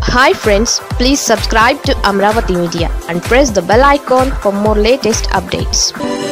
hi friends please subscribe to Amaravati media and press the bell icon for more latest updates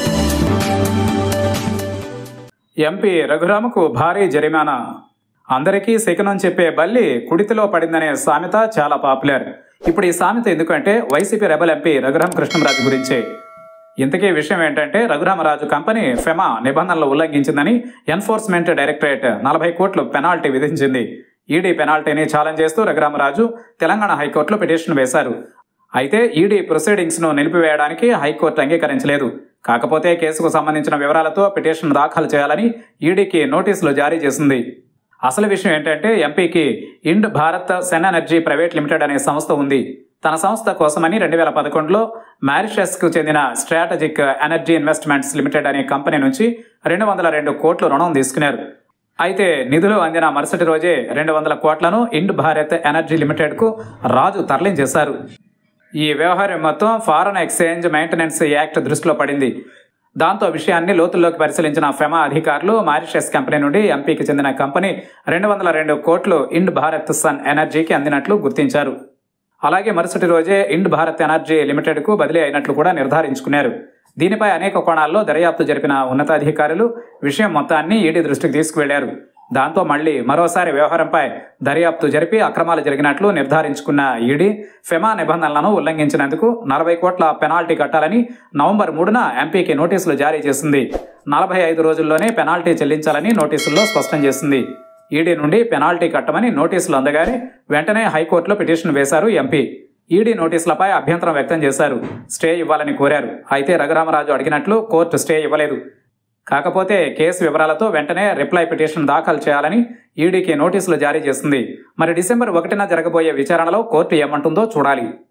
MP రఘురామకు భారీ జరిమానా అందరికీ శకునం చెప్పే బల్లి కుడితిలో పడిందనే సామెత చాలా పాపులర్ ఇప్పుడు ఈ సామెత ఎందుకంటే వైసీపీ రెబల్ ఎంపీ రఘురామ కృష్ణంరాజు గురించే ఇంతకీ విషయం ఏంటంటే రఘురామరాజు కంపెనీ ఫెమా నిబంధనలు ఉల్లంఘించిందని ఎన్ఫోర్స్మెంట్ డైరెక్టరేట్ నలభై కోట్లు పెనాల్టీ విధించింది ఈడీ పెనాల్టీని ఛాలెంజ్ చేస్తూ రఘురామరాజు తెలంగాణ హైకోర్టులో పిటిషన్ వేశారు అయితే ఈడీ ప్రొసీడింగ్స్ ను నిలిపివేయడానికి హైకోర్టు అంగీకరించలేదు కాకపోతే కేసుకు సంబంధించిన వివరాలతో పిటిషన్ దాఖలు చేయాలని ఈడీకి నోటీసులు జారీ చేసింది అసలు విషయం ఏంటంటే ఎంపీకి ఇండ్ భారత్ సెన్ ఎనర్జీ ప్రైవేట్ లిమిటెడ్ అనే సంస్థ ఉంది తన సంస్థ కోసమని రెండు వేల పదకొండులో కు చెందిన స్ట్రాటజిక్ ఎనర్జీ ఇన్వెస్ట్మెంట్స్ లిమిటెడ్ అనే కంపెనీ నుంచి రెండు వందల రెండు కోట్లు రుణం తీసుకున్నారు అయితే నిధులు అందిన మరుసటి రోజే రెండు వందల కోట్లను ఇండ్ భారత్ ఎనర్జీ లిమిటెడ్కు రాజు తరలించేశారు ఈ వ్యవహారం మొత్తం ఫారెన్ ఎక్స్చేంజ్ మెయింటెనెన్స్ యాక్ట్ దృష్టిలో పడింది దాంతో విషయాన్ని లోతుల్లోకి పరిశీలించిన ఫెమా అధికారులు మారిషస్ కంపెనీ నుండి ఎంపీకి చెందిన కంపెనీ రెండు వందల రెండు కోట్లు ఇండ్ భారత్ సన్ ఎనర్జీకి అందినట్లు గుర్తించారు అలాగే మరుసటి రోజే ఇండ్ భారత్ ఎనర్జీ లిమిటెడ్కు బదిలీ అయినట్లు కూడా నిర్ధారించుకున్నారు దీనిపై అనేక కోణాల్లో దర్యాప్తు జరిపిన ఉన్నతాధికారులు విషయం మొత్తాన్ని ఈడీ దృష్టికి తీసుకువెళ్లారు దాంతో మళ్లీ మరోసారి వ్యవహారంపై దర్యాప్తు జరిపి అక్రమాలు జరిగినట్లు నిర్ధారించుకున్న ఈడీ ఫెమా నిబంధనలను ఉల్లంఘించినందుకు నలభై కోట్ల పెనాల్టీ కట్టాలని నవంబర్ మూడున ఎంపీకి నోటీసులు జారీ చేసింది నలభై ఐదు రోజుల్లోనే పెనాల్టీ చెల్లించాలని నోటీసుల్లో స్పష్టం చేసింది ఈడీ నుండి పెనాల్టీ కట్టమని నోటీసులు అందగానే వెంటనే హైకోర్టులో పిటిషన్ వేశారు ఎంపీ ఈడీ నోటీసులపై అభ్యంతరం వ్యక్తం చేశారు స్టే ఇవ్వాలని కోరారు అయితే రఘురామరాజు అడిగినట్లు కోర్టు స్టే ఇవ్వలేదు కాకపోతే కేసు వివరాలతో వెంటనే రిప్లై పిటిషన్ దాఖలు చేయాలని ఈడీకి నోటీసులు జారీ చేసింది మరి డిసెంబర్ ఒకటిన జరగబోయే విచారణలో కోర్టు ఏమంటుందో చూడాలి